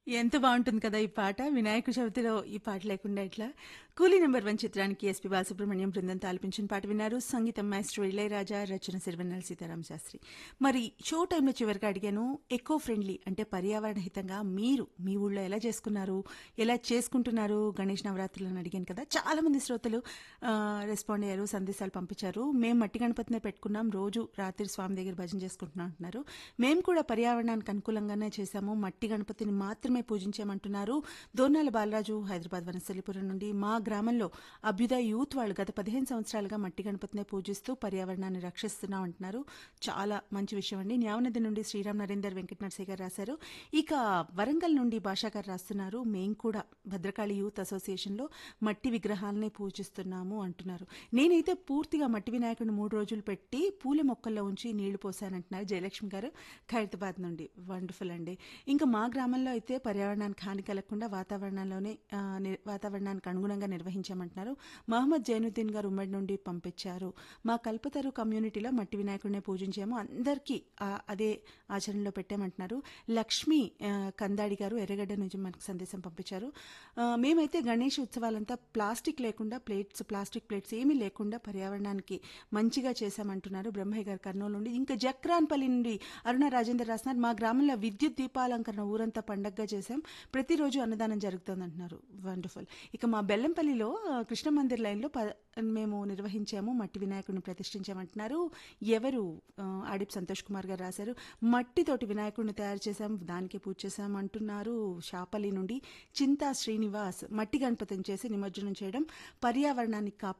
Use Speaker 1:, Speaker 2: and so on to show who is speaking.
Speaker 1: ఎంత బాగుంటుంది కదా ఈ పాట వినాయక చవితిలో ఈ పాట లేకుండా ఇట్లా కూలీ నెంబర్ వన్ చిత్రానికి ఎస్పి బాలసుబ్రహ్మణ్యం బృందం ఆలపించిన పాట విన్నారు సంగీతం మాస్టర్ ఇళయరాజా రచన సిరివెన్నెల సీతారాం శాస్త్రి మరి షో టైంలో చివరిగా అడిగాను ఎకో ఫ్రెండ్లీ అంటే పర్యావరణ హితంగా మీరు మీ ఊళ్ళో ఎలా చేసుకున్నారు ఎలా చేసుకుంటున్నారు గణేష్ నవరాత్రులను అడిగాను కదా చాలా మంది శ్రోతలు ఆ, రెస్పాండ్ అయ్యారు సందేశాలు పంపించారు మేము మట్టి గణపతినే పెట్టుకున్నాం రోజు రాత్రి స్వామి దగ్గర భజన చేసుకుంటున్నాం అంటున్నారు మేము కూడా పర్యావరణానికి అనుకూలంగానే చేశాము మట్టి గణపతిని మాత్రమే పూజించామంటున్నారు దోర్నాల బాలరాజు హైదరాబాద్ వనస్థలిపురం నుండి మా గ్రామంలో అభ్యుదయ యూత్ వాళ్ళు గత పదిహేను సంవత్సరాలుగా మట్టి గణపతినే పూజిస్తూ పర్యావరణాన్ని రక్షిస్తున్నాం అంటున్నారు చాలా మంచి విషయం అండి న్యావనది నుండి శ్రీరామ్ నరేందర్ వెంకట నరసయ్య గారు రాశారు ఇక వరంగల్ నుండి భాషా గారు రాస్తున్నారు మేం కూడా భద్రకాళి యూత్ అసోసియేషన్లో మట్టి విగ్రహాలనే పూజిస్తున్నాము అంటున్నారు నేనైతే పూర్తిగా మట్టి వినాయకుడిని మూడు రోజులు పెట్టి పూల మొక్కల్లో ఉంచి నీళ్లు పోసానంటున్నారు జయలక్ష్మి గారు ఖైరతాబాద్ నుండి వండర్ఫుల్ అండి ఇంకా మా గ్రామంలో అయితే పర్యావరణానికి హాని కలగకుండా వాతావరణంలోనే ఆ, ని- వాతావరణానికి అనుగుణంగా నిర్వహించామంటున్నారు మహమ్మద్ జైనుద్దీన్ గారు ఉమ్మడి నుండి పంపించారు మా కల్పతరు కమ్యూనిటీలో మట్టి వినాయకుడినే పూజించాము అందరికీ ఆ, అదే ఆచరణలో పెట్టామంటున్నారు లక్ష్మి ఆ, కందాడి గారు ఎర్రగడ్డ నుంచి మనకు సందేశం పంపించారు ఆ, మేమైతే గణేష్ ఉత్సవాలంతా ప్లాస్టిక్ లేకుండా ప్లేట్స్ ప్లాస్టిక్ ప్లేట్స్ ఏమీ లేకుండా పర్యావరణానికి మంచిగా చేశామంటున్నారు బ్రహ్మయ్య గారు కర్నూలు నుండి ఇంకా జక్రాన్పల్లి నుండి అరుణ రాజేందర్ రాస్తున్నారు మా గ్రామంలో విద్యుత్ దీపాలంకరణ ఊరంతా పండగగా చేశాం ప్రతిరోజు అన్నదానం జరుగుతుంది అంటున్నారు వండర్ఫుల్ ఇక మా బెల్లంపల్లిలో ఆ, కృష్ణ మందిర్ లైన్లో ప- మేము నిర్వహించాము మట్టి వినాయకుడిని ప్రతిష్ఠించామంటున్నారు ఎవరు ఆ, ఆడిప్ సంతోష్ కుమార్ గారు రాశారు మట్టితోటి వినాయకుడిని తయారు చేశాం దానికి పూజ చేశాం అంటున్నారు షాపల్లి నుండి చింతా శ్రీనివాస్ మట్టి గణపతిని చేసి నిమజ్జనం చేయడం పర్యావరణాన్ని కాపాడు